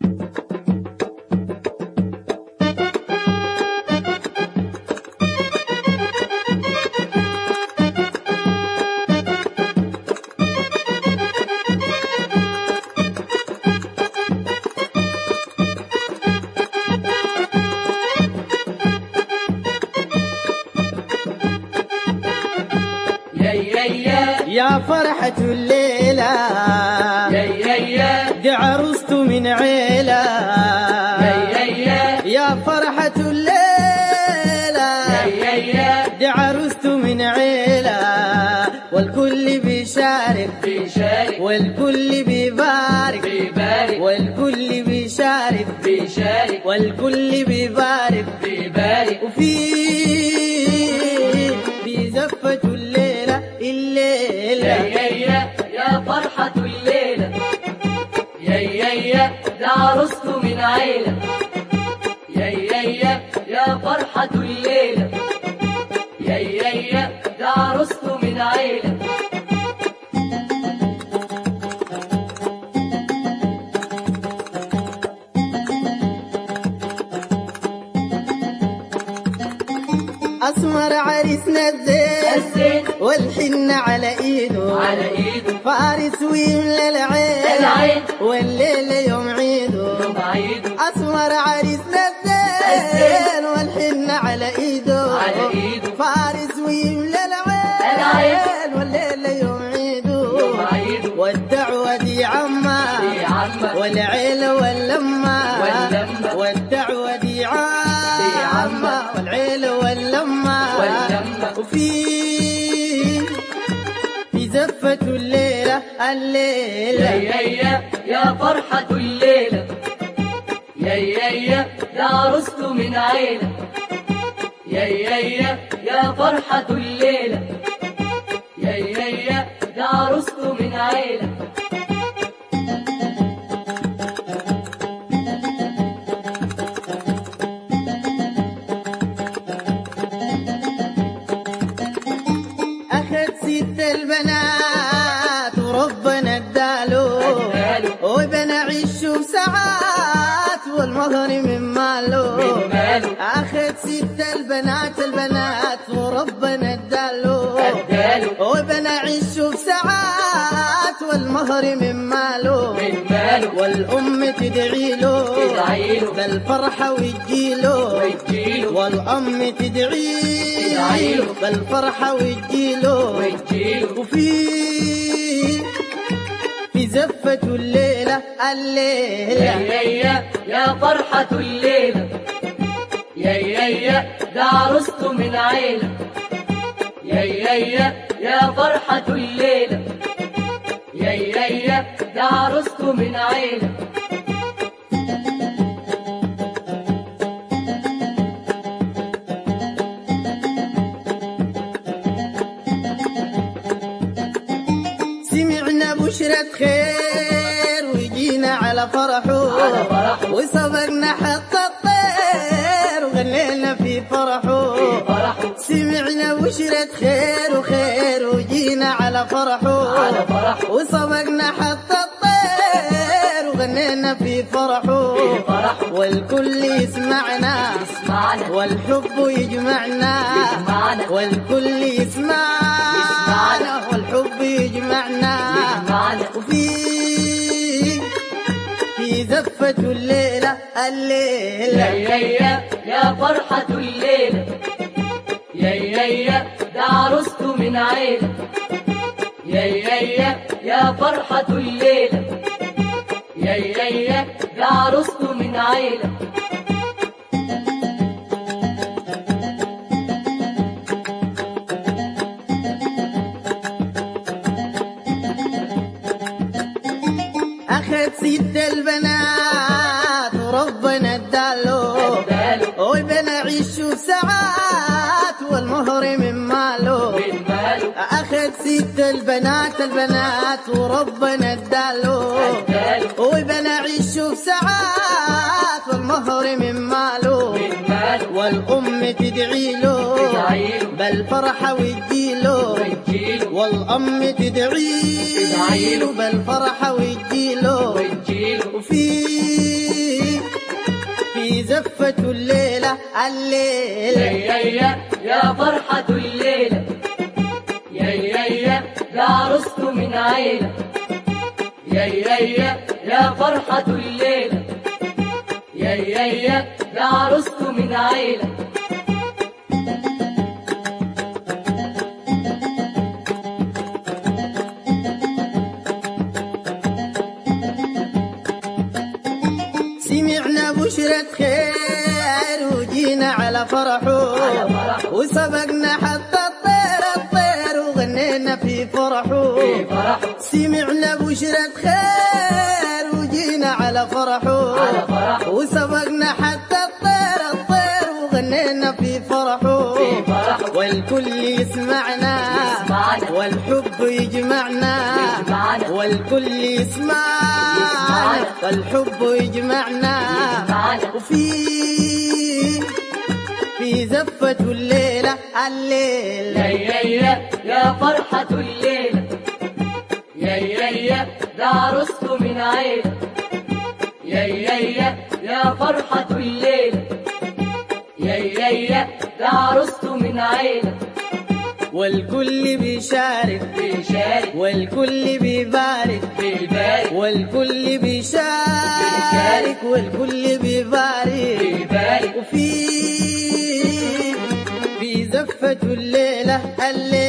يا يا يا يا فرحة الليلة يا يا يا دي عروست من عيلة يا يا يا يا فرحة الليلة يا يا يا دي عروست من عيلة والكل بيشارك بيشارك والكل بيبارك بيبارك والكل بيشارك بيشارك والكل بيبارك بيبارك وفي في زفة الليلة يا الليلة يا يا يا فرحة الليلة يا يا يا ده عروسته من عيلة يا يا يا يا فرحة الليلة يا يا يا ده عروسته من عيلة أسمر عريسنا الزين الزين والحنة على إيده على ايده فارس ويملى العين العين. والليلة يوم عيده يوم عيده أسمر عريسنا الزين والحنة على إيده على إيده. فارس ويملى العين العين. والليلة يوم عيده يوم عيده. والدعوة دي عمه دي عمه. والعيلة واللمة واللمة. والدعوة دي عمه عمه. والعيلة واللمة واللمة. وفي في زفة الليلة يا الليلة يا يا يا فرحة الليلة يا يا يا ده عروسته من عيلة يا يا يا يا فرحة الليلة يا يا يا ده عروسته من عيلة أخذ ست البنات وربنا اداله اداله. وبنا عيشه بساعات والمهر من ماله من ماله. أخذ ست البنات البنات وربنا اداله اداله. وبنا عيشه بساعات والمهر من ماله من ماله والأم تدعي له تدعي له. بالفرحة وتجيله وتجيله. والأم تدعي تدعي له. بالفرحة وتجيله وتجيله وفي في زفة الليلة يا الليلة يا يا يا فرحة الليلة يا يا يا ده عروسته من عيلة يا يا يا يا فرحة الليلة يا يا يا ده عروسته من عيلة سمعنا بشرة خير وجينا على فرحه على فرحه. وسبقنا حتى الطير وغنينا في فرحه في فرحه. سمعنا بشرة خير وخير وجينا على فرحه على فرحه. وسبقنا حتى الطير وغنينا في فرحه في فرحه. والكل يسمعنا اسمعنا والحب يجمعنا يجمعنا. والكل يسمعنا يسمعنا. والحب يجمعنا يجمعنا. وفي في زفة الليلة يا الليلة يا يا يا فرحة الليلة يا يا يا ده عروسته من عيلة يا يا يا يا فرحة الليلة يا يا يا ده عروسته من عيلة أخذ ست البنات وربنا اداله اداله. وبنا عيشه ساعات والمهر من ماله من ماله أخذ ست البنات البنات وربنا اداله اداله. وبنا عيشه ساعات والمهر من ماله من ماله والأم تدعي له تدعي له. بالفرحة وتجيله وتجيله والأم تدعي تدعي له. بالفرحة وتجيله وتجيله وفي زفة الليلة الليلة يا يا يا فرحة الليلة يا يا يا ده عروسته من عيلة يا يا يا يا فرحة الليلة يا يا يا ده عروسته من عيلة سمعنا بشرة خير وجينا على فرحه على فرحه. وسبقنا حتى الطير الطير وغنينا في فرحه في فرحه سمعنا بشرة خير وجينا على فرحه على فرحه. وسبقنا حتى الطير الطير وغنينا في فرحه في فرحه. والكل يسمعنا يسمعنا. والحب يجمعنا يجمعنا. والكل يسمعنا يسمعنا. والحب يجمعنا يجمعنا. وفي في زفة الليلة الليلة يا يا يا يا فرحة الليلة يا يا يا ده عروسته من عيلة يا يا يا يا فرحة الليلة يا يا يا ده عروسته من عيلة والكل بيشارك بيشارك والكل بيبارك بيبارك والكل بيشارك والكل بيبارك بيبارك وفي في زفة الليلة الليلة